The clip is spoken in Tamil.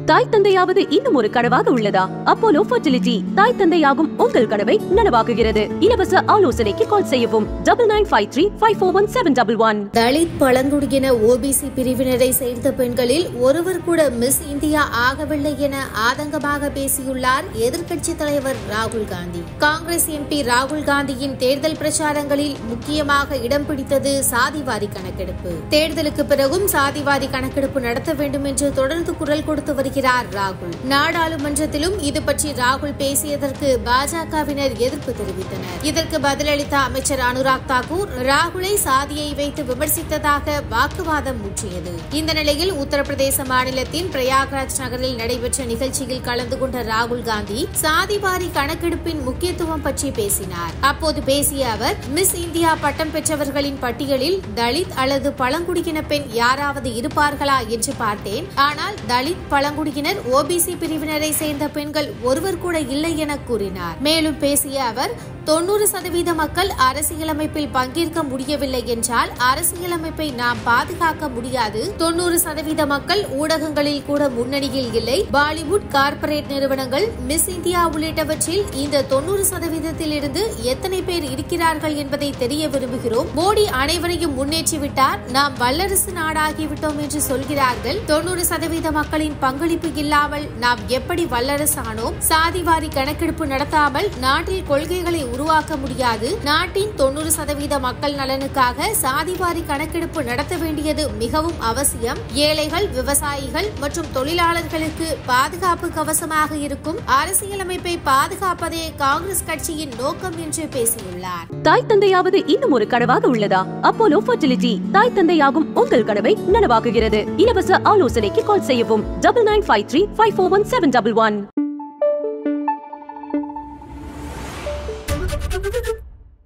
தாய் தந்தையாவது இன்னும் ஒரு கனவாக உள்ளதா அப்போலோ ஃபர்டிலிட்டி தாய் தந்தையாகும் உங்கள் கனவை நனவாக்குகிறது இலவச ஆலோசனைக்கு கால் செய்யவும் double nine five three five four one seven double one தலித் பழங்குடியின ஓபிசி பிரிவினரை சேர்ந்த பெண்களில் ஒருவர் கூட மிஸ் இந்தியா ஆகவில்லை என ஆதங்கமாக பேசியுள்ளார் எதிர்க்கட்சி தலைவர் ராகுல் காந்தி காங்கிரஸ் எம்பி ராகுல் காந்தியின் தேர்தல் பிரச்சாரங்களில் முக்கியமாக இடம் பிடித்தது சாதிவாரி கணக்கெடுப்பு தேர்தலுக்கு பிறகும் சாதிவாரி கணக்கெடுப்பு நடத்த வேண்டும் என்று தொடர்ந்து குரல் கொடுத்து வருகிறார் ராகுல் நாடாளுமன்றத்திலும் இது பற்றி ராகுல் பேசியதற்கு பாஜகவினர் எதிர்ப்பு தெரிவித்தனர் இதற்கு பதிலளித்த அமைச்சர் அனுராக் தாக்கூர் ராகுலை சாதியை வைத்து விமர்சித்ததாக வாக்குவாதம் முற்றியது இந்த நிலையில் உத்தரப்பிரதேச மாநிலத்தின் பிரயாக்ராஜ் நகரில் நடைபெற்ற நிகழ்ச்சியில் கலந்து கொண்ட ராகுல் காந்தி சாதிவாரி கணக்கெடுப்பின் முக்கியத்துவம் பற்றி பேசினார் அப்போது பேசிய அவர் மிஸ் இந்தியா பட்டம் பெற்றவர்களின் பட்டியலில் தலித் அல்லது பழங்குடியின பெண் யாராவது இருப்பார்களா என்று பார்த்தேன் ஆனால் தலித் பழங்குடியினர் ஓபிசி பிரிவினரை சேர்ந்த பெண்கள் ஒருவர் கூட இல்லை என கூறினார் மேலும் பேசிய அவர் தொன்னூறு சதவீத மக்கள் அரசியலமைப்பில் பங்கேற்க முடியவில்லை என்றால் அரசியலமைப்பை நாம் பாதுகாக்க முடியாது தொன்னூறு சதவீத மக்கள் ஊடகங்களில் கூட முன்னணியில் இல்லை பாலிவுட் கார்ப்பரேட் நிறுவனங்கள் மிஸ் இந்தியா உள்ளிட்டவற்றில் இந்த தொன்னூறு சதவீதத்தில் இருந்து எத்தனை பேர் இருக்கிறார்கள் என்பதை தெரிய விரும்புகிறோம் மோடி அனைவரையும் முன்னேற்றிவிட்டார் நாம் வல்லரசு நாடாகிவிட்டோம் என்று சொல்கிறார்கள் தொன்னூறு சதவீத மக்களின் பங்களிப்பு இல்லாமல் நாம் எப்படி வல்லரசானோம் சாதிவாரி கணக்கெடுப்பு நடத்தாமல் நாட்டில் கொள்கைகளை உருவாக்க முடியாது நாட்டின் தொண்ணூறு சதவீத மக்கள் நலனுக்காக சாதிவாரி கணக்கெடுப்பு நடத்த வேண்டியது மிகவும் அவசியம் ஏழைகள் விவசாயிகள் மற்றும் தொழிலாளர்களுக்கு பாதுகாப்பு கவசமாக இருக்கும் அரசியலமைப்பை பாதுகாப்பதே காங்கிரஸ் கட்சியின் நோக்கம் என்று பேசியுள்ளார் தாய் தந்தையாவது இன்னும் ஒரு கனவாக உள்ளதா அப்போலோ ஃபர்டிலிட்டி தாய் தந்தையாகும் உங்கள் கனவை நனவாக்குகிறது இலவச ஆலோசனைக்கு கால் செய்யவும் double nine five three five four one seven double one